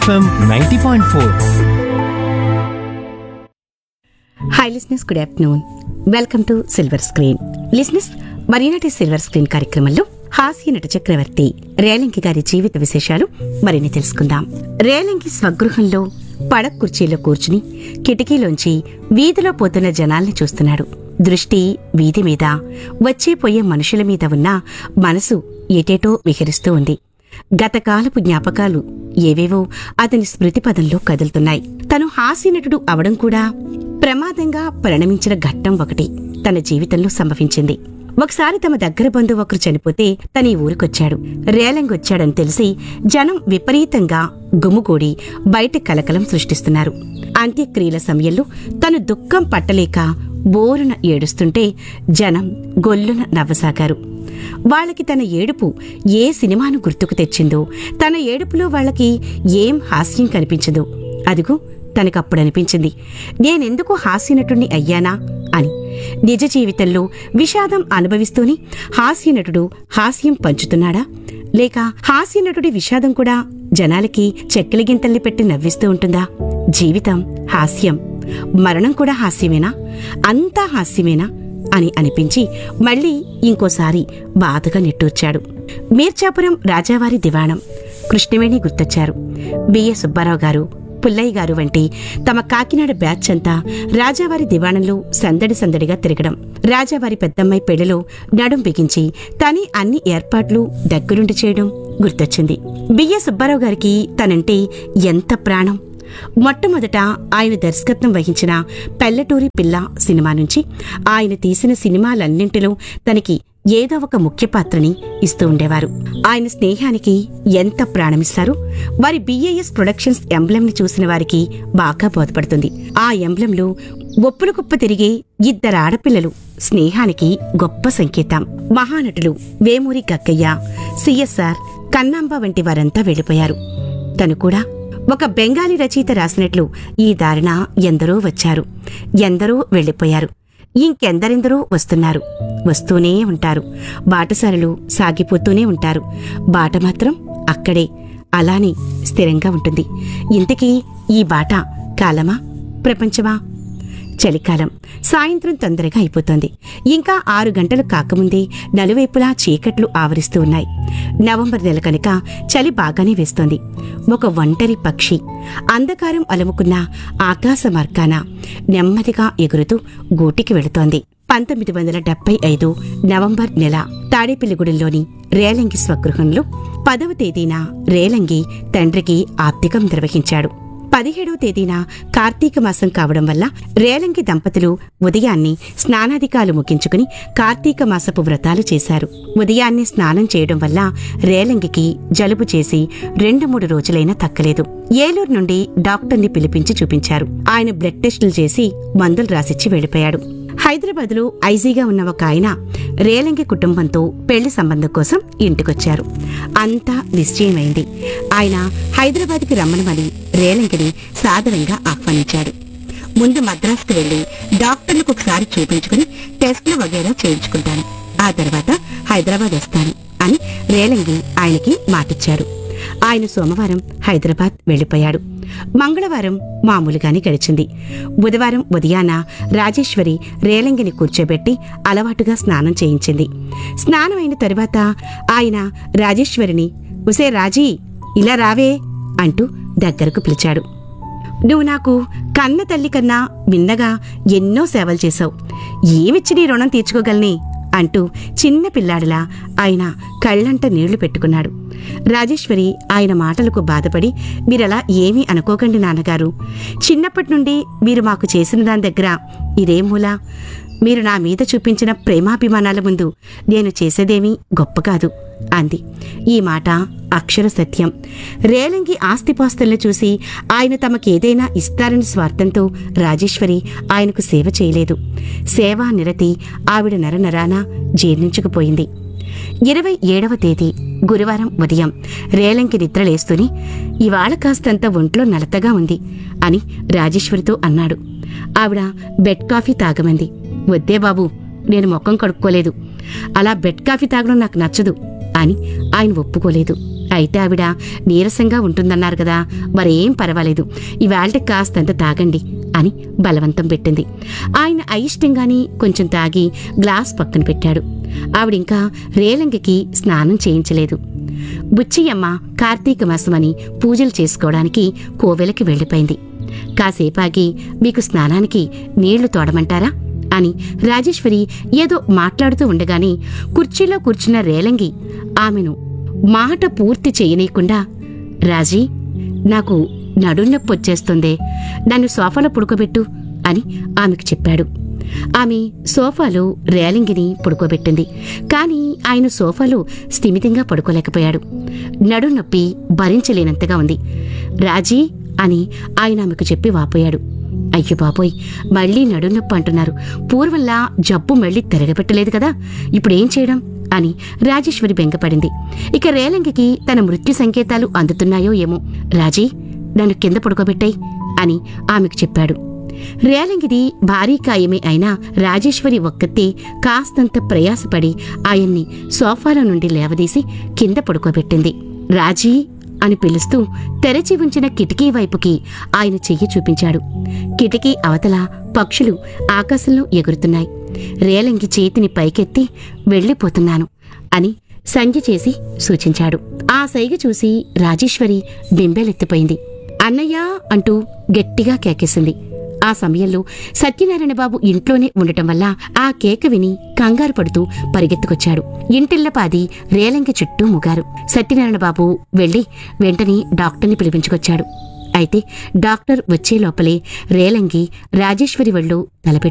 FM ninety point four hi listeners good afternoon welcome to silver screen listeners మరీనాటి silver screen కార్యక్రమంలో హాస్య నట చక్రవర్తి రేలంకి గారి జీవిత విశేషాలు మరిన్ని తెలుసుకుందాం రేలంకి స్వగృహంలో పడక కుర్చీలో కూర్చుని కిటికీలోంచి వీధిలో పోతున్న జనాల్ని చూస్తున్నాడు దృష్టి వీధి మీద వచ్చే పోయే మనుషుల మీద ఉన్న మనసు ఎటేటో విహరిస్తూ ఉంది గతకాలపు జ్ఞాపకాలు ఏవేవో అతని స్మృతిపదంలో కదులుతున్నాయి తను హాస్యనటుడు అవడం కూడా ప్రమాదంగా పరిణమించిన ఘట్టం ఒకటి తన జీవితంలో సంభవించింది ఒకసారి తమ దగ్గర బంధువు ఒకరు చనిపోతే తన ఈ ఊరికొచ్చాడు రేలంగొచ్చాడని తెలిసి జనం విపరీతంగా గుమ్ముగూడి బయట కలకలం సృష్టిస్తున్నారు అంత్యక్రియల సమయంలో తను దుఃఖం పట్టలేక బోరున ఏడుస్తుంటే జనం గొల్లున నవ్వసాగారు వాళ్ళకి తన ఏడుపు ఏ సినిమాను గుర్తుకు తెచ్చిందో తన ఏడుపులో వాళ్ళకి ఏం హాస్యం కనిపించదో అదిగో తనకప్పుడు అనిపించింది నేనెందుకు హాస్యనటుణ్ణి అయ్యానా అని నిజ జీవితంలో విషాదం అనుభవిస్తూనే హాస్యనటుడు హాస్యం పంచుతున్నాడా లేక హాస్యనటుడి విషాదం కూడా జనాలకి చెక్కలి గింతల్ని పెట్టి నవ్విస్తూ ఉంటుందా జీవితం హాస్యం మరణం కూడా హాస్యమేనా అంతా హాస్యమేనా అని అనిపించి మళ్ళీ ఇంకోసారి బాధగా నిట్టూర్చాడు మీర్చాపురం రాజావారి దివాణం కృష్ణవేణి గుర్తొచ్చారు బిఏ సుబ్బారావు గారు పుల్లయ్య గారు వంటి తమ కాకినాడ బ్యాచ్ అంతా రాజావారి దివాణంలో సందడి సందడిగా తిరగడం రాజావారి పెద్దమ్మాయి పెళ్లిలో నడుం బిగించి తనే అన్ని ఏర్పాట్లు దగ్గరుండి చేయడం గుర్తొచ్చింది బిఏ సుబ్బారావు గారికి తనంటే ఎంత ప్రాణం మొట్టమొదట ఆయన దర్శకత్వం వహించిన పెల్లటూరి పిల్ల సినిమా నుంచి ఆయన తీసిన సినిమాలన్నింటిలో తనకి ఏదో ఒక ముఖ్య పాత్రని ఇస్తూ ఉండేవారు ఆయన స్నేహానికి ఎంత ప్రాణమిస్తారు వారి బిఏఎస్ ప్రొడక్షన్స్ ఎంబ్లెంని చూసిన వారికి బాగా బోధపడుతుంది ఆ ఎంబ్లెంలో ఒప్పులు కుప్ప తిరిగే ఇద్దరు ఆడపిల్లలు స్నేహానికి గొప్ప సంకేతం మహానటులు వేమూరి గక్కయ్య సిఎస్ఆర్ కన్నాంబ వంటి వారంతా వెళ్ళిపోయారు తను కూడా ఒక బెంగాలీ రచయిత రాసినట్లు ఈ దారిన ఎందరో వచ్చారు ఎందరో వెళ్ళిపోయారు ఇంకెందరెందరో వస్తున్నారు వస్తూనే ఉంటారు బాటసారులు సాగిపోతూనే ఉంటారు బాట మాత్రం అక్కడే అలానే స్థిరంగా ఉంటుంది ఇంతకీ ఈ బాట కాలమా ప్రపంచమా చలికాలం సాయంత్రం తొందరగా అయిపోతోంది ఇంకా ఆరు గంటలు కాకముందే నలువైపులా చీకట్లు ఆవరిస్తూ ఉన్నాయి నవంబర్ నెల కనుక చలి బాగానే వేస్తోంది ఒక ఒంటరి పక్షి అంధకారం అలముకున్న ఆకాశ మార్గాన నెమ్మదిగా ఎగురుతూ గూటికి వెళుతోంది పంతొమ్మిది వందల డెబ్బై ఐదు నవంబర్ నెల తాడేపల్లిగూడెంలోని రేలంగి స్వగృహంలో పదవ తేదీన రేలంగి తండ్రికి ఆప్తికం నిర్వహించాడు పదిహేడవ తేదీన కార్తీక మాసం కావడం వల్ల రేలంగి దంపతులు ఉదయాన్నే స్నానాధికాలు ముగించుకుని కార్తీక మాసపు వ్రతాలు చేశారు ఉదయాన్నే స్నానం చేయడం వల్ల రేలంగికి జలుబు చేసి రెండు మూడు రోజులైనా తక్కలేదు ఏలూరు నుండి డాక్టర్ని పిలిపించి చూపించారు ఆయన బ్లడ్ టెస్టులు చేసి మందులు రాసిచ్చి వెళ్లిపోయాడు హైదరాబాద్ లో ఐజీగా ఉన్న ఒక ఆయన రేలంగి కుటుంబంతో పెళ్లి సంబంధం కోసం ఇంటికొచ్చారు అంతా నిశ్చయమైంది ఆయన హైదరాబాద్కి రమ్మనమని రేలంగిని సాదరంగా ఆహ్వానించాడు ముందు మద్రాసుకు వెళ్లి డాక్టర్లకు ఒకసారి చూపించుకుని టెస్టులు వగేరా చేయించుకుంటాను ఆ తర్వాత హైదరాబాద్ వస్తాను అని రేలంగి ఆయనకి మాటిచ్చాడు ఆయన సోమవారం హైదరాబాద్ వెళ్లిపోయాడు మంగళవారం మామూలుగానే గడిచింది బుధవారం ఉదయాన రాజేశ్వరి రేలంగిని కూర్చోబెట్టి అలవాటుగా స్నానం చేయించింది స్నానం అయిన తరువాత ఆయన రాజేశ్వరిని ఉసే రాజీ ఇలా రావే అంటూ దగ్గరకు పిలిచాడు నువ్వు నాకు కన్న తల్లి కన్నా మిన్నగా ఎన్నో సేవలు చేశావు ఏమిచ్చి నీ రుణం తీర్చుకోగలనే అంటూ చిన్న పిల్లాడిలా ఆయన కళ్ళంట నీళ్లు పెట్టుకున్నాడు రాజేశ్వరి ఆయన మాటలకు బాధపడి మీరలా ఏమీ అనుకోకండి నాన్నగారు చిన్నప్పటి నుండి మీరు మాకు చేసిన దాని దగ్గర ఇదే మూలా మీరు నా మీద చూపించిన ప్రేమాభిమానాల ముందు నేను చేసేదేమీ గొప్ప కాదు అంది ఈ మాట అక్షర సత్యం రేలంగి ఆస్తిపాస్తులను చూసి ఆయన తమకేదైనా ఇస్తారని స్వార్థంతో రాజేశ్వరి ఆయనకు సేవ చేయలేదు సేవా నిరతి ఆవిడ నరనరాన జీర్ణించుకుపోయింది ఇరవై ఏడవ తేదీ గురువారం ఉదయం రేలంకి నిద్రలేస్తూనే ఇవాళ కాస్తంత ఒంట్లో నలతగా ఉంది అని రాజేశ్వరితో అన్నాడు ఆవిడ బెడ్ కాఫీ తాగమంది వద్దే బాబు నేను ముఖం కడుక్కోలేదు అలా బెడ్ కాఫీ తాగడం నాకు నచ్చదు అని ఆయన ఒప్పుకోలేదు అయితే ఆవిడ నీరసంగా ఉంటుందన్నారు కదా మరేం పర్వాలేదు ఇవాళ కాస్తంత తాగండి అని బలవంతం పెట్టింది ఆయన అయిష్టంగానే కొంచెం తాగి గ్లాస్ పక్కన పెట్టాడు ఆవిడింకా రేలంగికి స్నానం చేయించలేదు బుచ్చియమ్మ కార్తీక మాసమని పూజలు చేసుకోవడానికి కోవెలకి వెళ్ళిపోయింది కాసేపాగి మీకు స్నానానికి నీళ్లు తోడమంటారా అని రాజేశ్వరి ఏదో మాట్లాడుతూ ఉండగానే కుర్చీలో కూర్చున్న రేలంగి ఆమెను మాట పూర్తి చేయనీయకుండా రాజీ నాకు నడున్నొప్పి వచ్చేస్తుందే నన్ను సోఫాలో పుడుకోబెట్టు అని ఆమెకు చెప్పాడు ఆమె సోఫాలో రేలింగిని పడుకోబెట్టింది కాని ఆయన సోఫాలో స్థిమితంగా పడుకోలేకపోయాడు నడునొప్పి భరించలేనంతగా ఉంది రాజీ అని ఆయన ఆమెకు చెప్పి వాపోయాడు అయ్యో బాబోయ్ మళ్ళీ నడునొప్పి అంటున్నారు పూర్వంలా జబ్బు మళ్ళీ తిరగబెట్టలేదు కదా ఇప్పుడేం చేయడం అని రాజేశ్వరి బెంగపడింది ఇక రేలంగికి తన మృత్యు సంకేతాలు అందుతున్నాయో ఏమో రాజీ నన్ను కింద పడుకోబెట్టాయి అని ఆమెకు చెప్పాడు రేలంగిది భారీ కాయమే అయినా రాజేశ్వరి ఒక్కతే కాస్తంత ప్రయాసపడి ఆయన్ని సోఫాలో నుండి లేవదీసి కింద పడుకోబెట్టింది రాజీ అని పిలుస్తూ తెరచి ఉంచిన కిటికీ వైపుకి ఆయన చెయ్యి చూపించాడు కిటికీ అవతల పక్షులు ఆకాశంలో ఎగురుతున్నాయి రేలంగి చేతిని పైకెత్తి వెళ్ళిపోతున్నాను అని సంజ్ఞ చేసి సూచించాడు ఆ సైగ చూసి రాజేశ్వరి బెంబేలెత్తిపోయింది అన్నయ్య అంటూ గట్టిగా కేకేసింది ఆ సమయంలో సత్యనారాయణ బాబు ఇంట్లోనే ఉండటం వల్ల ఆ కేక విని కంగారు పడుతూ పరిగెత్తుకొచ్చాడు ఇంటిల్లపాది రేలంగి చుట్టూ ముగారు సత్యనారాయణ బాబు వెళ్లి వెంటనే డాక్టర్ని పిలిపించుకొచ్చాడు అయితే డాక్టర్ వచ్చే లోపలే రేలంగి రాజేశ్వరి ఒళ్ళు తలపెట్టి